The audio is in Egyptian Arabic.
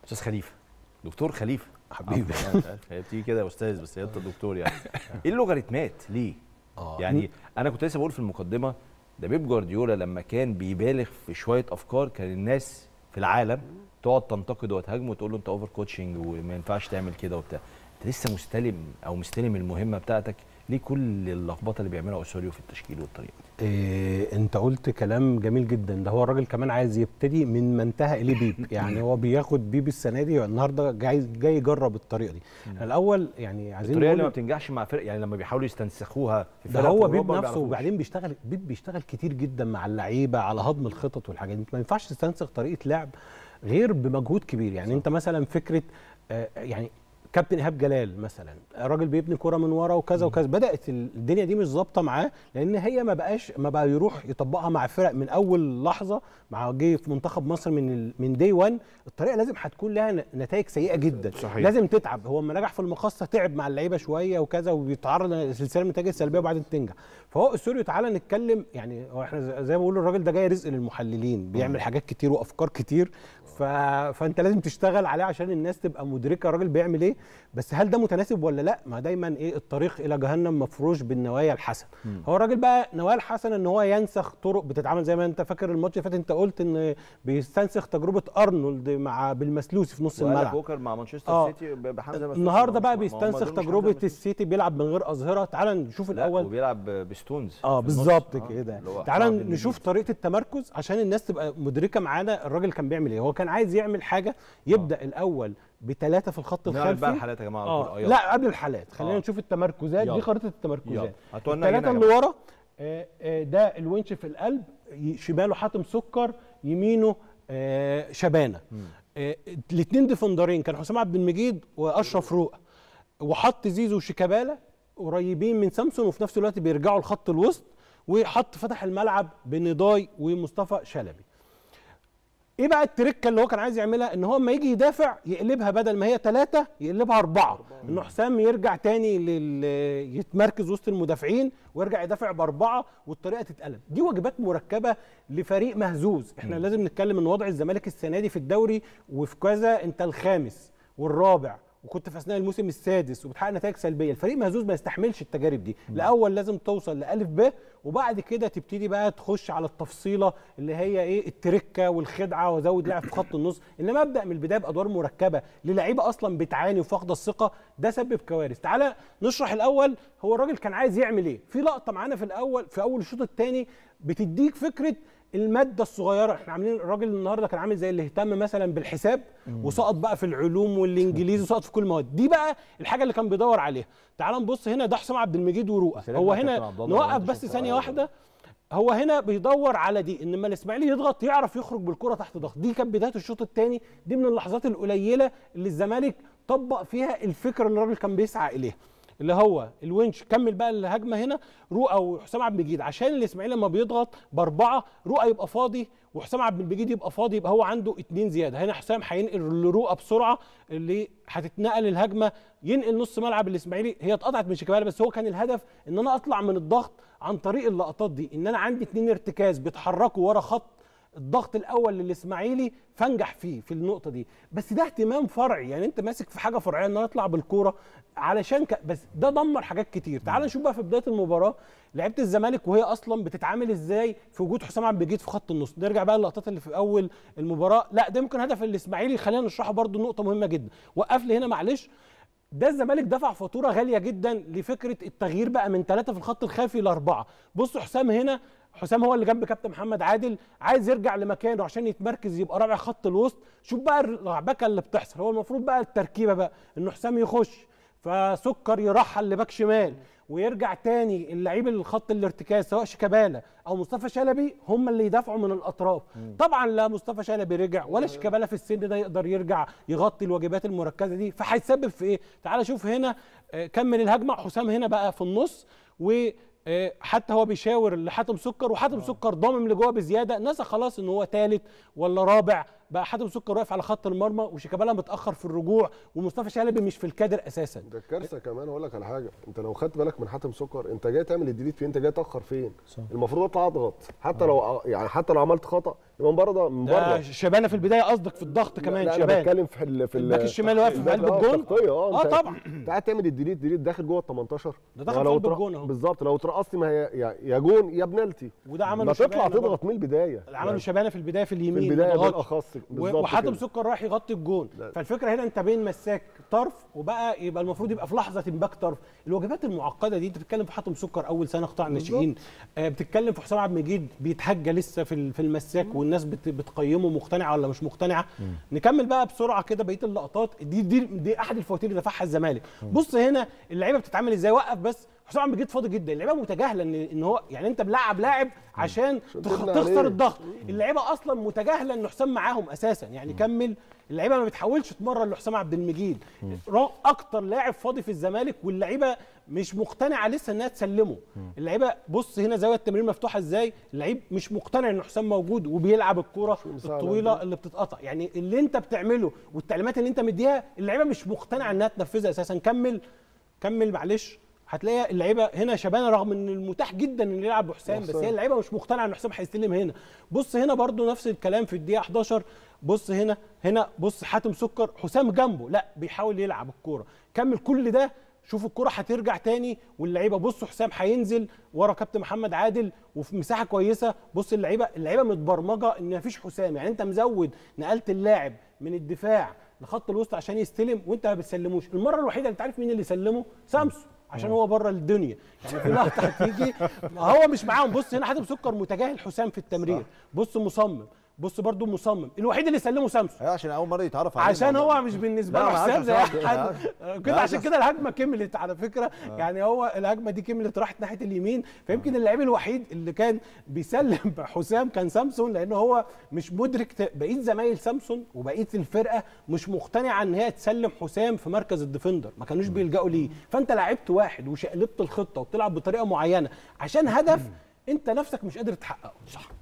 استاذ خليفه دكتور خليفه حبيبي. عفواً، يعني مش عارف، هي بتيجي كده يا استاذ بس هي انت دكتور يعني ايه اللوغاريتمات ليه؟ آه. يعني انا كنت لسه بقول في المقدمه ده بيب جوارديولا لما كان بيبالغ في شويه افكار كان الناس في العالم تقعد تنتقده وتهاجمه وتقول له انت اوفر كوتشنج وما ينفعش تعمل كده وبتاع انت لسه مستلم او مستلم المهمه بتاعتك ليه كل اللخبطه اللي بيعملها اوسوريو في التشكيل والطريقه إيه انت قلت كلام جميل جدا ده هو الراجل كمان عايز يبتدي من ما انتهى اليه بيب يعني هو بياخد بيب السنه دي النهارده جاي جاي يجرب الطريقه دي الاول يعني عايزين الطريقه اللي ما نقول بتنجحش مع فرق يعني لما بيحاولوا يستنسخوها في ده فرق هو في بيب أوروبا ما نفسه بيعرفوش. وبعدين بيشتغل بيب بيشتغل كتير جدا مع اللعيبه على هضم الخطط والحاجات دي انت ما ينفعش تستنسخ طريقه لعب غير بمجهود كبير يعني صح. انت مثلا فكره آه، يعني كابتن ايهاب جلال مثلا راجل بيبني كرة من ورا وكذا وكذا بدات الدنيا دي مش ظابطه معاه لان هي ما بقاش ما بقى يروح يطبقها مع فرق من اول لحظه مع جه في منتخب مصر من ال- من دي 1 الطريقه لازم هتكون لها ن- نتائج سيئه جدا صحيح. لازم تتعب هو لما نجح في المقصه تعب مع اللعيبه شويه وكذا وبيتعرض لسلسله من النتائج السلبيه وبعدين تنجح فهو السوريو تعالى نتكلم يعني هو احنا زي- زي ما بقول الراجل ده جاي رزق للمحللين بيعمل حاجات كتير وافكار كتير ف... فانت لازم تشتغل عليه عشان الناس تبقى مدركه الراجل بيعمل ايه بس هل ده متناسب ولا لا ما دايما ايه الطريق الى جهنم مفروش بالنوايا الحسنه هو الراجل بقى نوايا الحسنه ان هو ينسخ طرق بتتعمل زي ما انت فاكر الماتش اللي فات انت قلت ان بيستنسخ تجربه ارنولد مع بالمسلوسي في نص وقال لك الملعب بوكر مع مانشستر آه. سيتي ب- بحمزه مسلوسي. النهارده بقى ما هو- ما هو بيستنسخ ملوش تجربه حمزة مسلوسي. السيتي بيلعب من غير اظهره تعال نشوف لا الاول وبيلعب بستونز اه في النص. بالظبط آه، كده اللي هو تعالى حسام بن نشوف مجيد. طريقه التمركز عشان الناس تبقى مدركه معانا الراجل كان بيعمل ايه هو كان عايز يعمل حاجه يبدا الاول بثلاثه في الخط نعرض الخلفي بقى الحالات يا جماعه على طول. اه آه، يلا. لا قبل الحالات خلينا آه. نشوف التمركزات يلا. دي خريطه يلا. التمركزات هاتوا لنا الثلاثه هنا يا اللي جماعة. ورا آه، آه، ده الونش في القلب ي- شماله حاتم سكر يمينه آه، شبانه الاثنين ديفندرين كان حسام عبد المجيد واشرف روق وحط زيزو وشيكابالا قريبين من سامسون وفي نفس الوقت بيرجعوا لخط الوسط وحط فتح الملعب بنضاي ومصطفى شلبي ايه بقى التركه اللي هو كان عايز يعملها ان هو اما يجي يدافع يقلبها بدل ما هي ثلاثة يقلبها أربعة انه حسام يرجع تاني لل... يتمركز وسط المدافعين ويرجع يدافع بأربعة والطريقة تتقلب دي واجبات مركبة لفريق مهزوز احنا لازم نتكلم ان وضع الزمالك السنة دي في الدوري وفي كذا انت الخامس والرابع وكنت في اثناء الموسم السادس وبتحقق نتائج سلبيه الفريق مهزوز ما يستحملش التجارب دي الاول لازم توصل لالف ب وبعد كده تبتدي بقى تخش على التفصيله اللي هي ايه التركه والخدعه وازود لاعب في خط النص انما ابدا من البدايه بادوار مركبه للعيبه اصلا بتعاني وفاقده الثقه ده سبب كوارث تعالى نشرح الاول هو الراجل كان عايز يعمل ايه في لقطه معانا في الاول في اول الشوط الثاني بتديك فكره الماده الصغيره احنا عاملين الراجل النهارده كان عامل زي اللي اهتم مثلا بالحساب وسقط بقى في العلوم والانجليزي وسقط في كل المواد دي بقى الحاجه اللي كان بيدور عليها تعال نبص هنا ده حسام عبد المجيد ورؤى سلام هو بقى كابتن هنا عبد الله، نوقف لو أنت بس شفت ثانيه الأول. واحده هو هنا بيدور على دي ان لما الاسماعيلي يضغط يعرف يخرج بالكره تحت ضغط دي كانت بدايه الشوط الثاني دي من اللحظات القليله اللي الزمالك طبق فيها الفكره اللي الراجل كان بيسعى اليها اللي هو الونش كمل بقى الهجمه هنا رؤى وحسام عبد المجيد عشان الاسماعيلي لما بيضغط باربعه رؤى يبقى فاضي وحسام عبد المجيد يبقى فاضي يبقى هو عنده اتنين زياده هنا حسام هينقل لرؤى بسرعه اللي هتتنقل الهجمه ينقل نص ملعب الاسماعيلي هي اتقطعت من شيكابالا بس هو كان الهدف ان انا اطلع من الضغط عن طريق اللقطات دي ان انا عندي اتنين ارتكاز بيتحركوا ورا خط الضغط الاول للاسماعيلي فانجح فيه في النقطه دي بس ده اهتمام فرعي يعني انت ماسك في حاجه فرعيه ان انا اطلع بالكوره علشان ك... بس ده دمر حاجات كتير تعال نشوف بقى في بدايه المباراه لعيبه الزمالك وهي اصلا بتتعامل ازاي في وجود حسام عبد المجيد في خط النص نرجع بقى للقطات اللي في اول المباراه لا ده ممكن هدف الاسماعيلي خلينا نشرحه برضو نقطه مهمه جدا وقف لي هنا معلش ده الزمالك دفع فاتوره غاليه جدا لفكره التغيير بقى من ثلاثه في الخط الخلفي لاربعه بصوا حسام هنا حسام هو اللي جنب كابتن محمد عادل عايز يرجع لمكانه عشان يتمركز يبقى رابع خط الوسط شوف بقى اللعبكه اللي بتحصل هو المفروض بقى التركيبه بقى انه حسام يخش فسكر يرحل لباك شمال ويرجع تاني اللعيب الخط الارتكاز سواء شيكابالا او مصطفى شلبي هم اللي يدافعوا من الاطراف طبعا لا مصطفى شلبي رجع ولا شيكابالا في السن ده يقدر يرجع يغطي الواجبات المركزه دي فهيتسبب في ايه تعال شوف هنا آه، كمل الهجمه حسام هنا بقى في النص و آه، حتى هو بيشاور لحاتم سكر وحاتم سكر ضامم لجوه بزياده نسى خلاص ان هو ثالث ولا رابع بقى حاتم سكر واقف على خط المرمى وشيكابالا متاخر في الرجوع ومصطفى شلبي مش في الكادر اساسا ده الكارثه كمان اقول لك على حاجه انت لو خدت بالك من حاتم سكر انت جاي تعمل الديليت فين انت جاي تاخر فين صح. المفروض اطلع اضغط حتى لو يعني حتى لو عملت خطا يبقى من بره من ده بره شبانه في البدايه قصدك في الضغط كمان لا انا شبان بتكلم في ال في ال- الباك الشمال واقف في قلب آه، الجون التغطية، اه اه انت- طبعا انت قاعد تعمل الديليت ديليت داخل جوه ال 18 ده دخل ولو في قلب تر- الجون اهو. بالظبط لو ترقصت ما هي يا- يا جون يا بنالتي وده عمله ما تطلع شبانة برضه. تضغط من البدايه عملوا يعني شبانه في البدايه في في اليمين البدايه ما ضغطش. بالاخص و- بالظبط وحاتم كده. سكر راح يغطي الجون لا. فالفكره هنا انت بين مساك طرف وبقى يبقى المفروض يبقى في لحظه باك طرف الواجبات المعقده دي انت بتتكلم في حاتم سكر اول سنه قطاع الناشئين آه بتتكلم في حسام عبد المجيد بيتهجى لسه في ال- في المساك والناس بت بتقيمه مقتنعه ولا مش مقتنعه نكمل بقى بسرعه كده بقيه اللقطات دي دي دي احد الفواتير اللي دفعها الزمالك بص هنا اللعيبه بتتعامل ازاي وقف بس حسام عبد المجيد فاضي جدا اللعيبه متجاهله ان ان هو يعني انت ملعب لاعب عشان تخ- تبني تخسر عليه. الضغط اللعيبه اصلا متجاهله ان حسام معاهم اساسا يعني كمل اللعيبه ما بتحاولش تمرن لحسام عبد المجيد را- اكتر لاعب فاضي في الزمالك واللعيبه مش مقتنعه لسه انها تسلمه اللعيبه بص هنا زاويه التمرير مفتوحه ازاي اللعيب مش مقتنع ان حسام موجود وبيلعب الكوره مساعدة الطويله اللي بتتقطع يعني اللي انت بتعمله والتعليمات اللي انت مديها اللعيبه مش مقتنعه انها تنفذها اساسا كمل كمل معلش هتلاقي اللعيبه هنا شبانه رغم ان المتاح جدا ان يلعب بحسام بس وحسام. هي اللعيبه مش مقتنعه ان حسام هيستلم هنا بص هنا برضو نفس الكلام في الدقيقه 11 بص هنا هنا بص حاتم سكر حسام جنبه لا بيحاول يلعب الكوره كمل كل ده شوف الكرة هترجع تاني واللعيبه بصوا حسام هينزل ورا كابتن محمد عادل وفي مساحه كويسه بص اللعيبه اللعيبه متبرمجه ان مفيش حسام يعني انت مزود نقلت اللاعب من الدفاع لخط الوسط عشان يستلم وانت ما بتسلموش المره الوحيده اللي انت عارف مين اللي سلمه سامسون عشان هو بره الدنيا يعني في لقطه هتيجي هو مش معاهم بص هنا حاتم سكر متجاهل حسام في التمرير بص مصمم بص برضو مصمم الوحيد اللي سلمه سامسون ايوه عشان اول مره يتعرف عليه عشان الموضوع. هو مش بالنسبه لا، له أنا حسام عارف زي عشان اي كده، حد عارف. كده لا، عشان عشان- كده الهجمه كملت على فكره يعني هو الهجمه دي كملت راحت ناحيه اليمين فيمكن اللعيب الوحيد اللي كان بيسلم حسام كان سامسون لان هو مش مدرك ت- بقيه زمايل سامسون وبقيه الفرقه مش مقتنعه ان هي تسلم حسام في مركز الديفندر ما كانوش بيلجأوا ليه فانت لعبت واحد وشقلبت الخطه وبتلعب بطريقه معينه عشان هدف انت نفسك مش قادر تحققه صح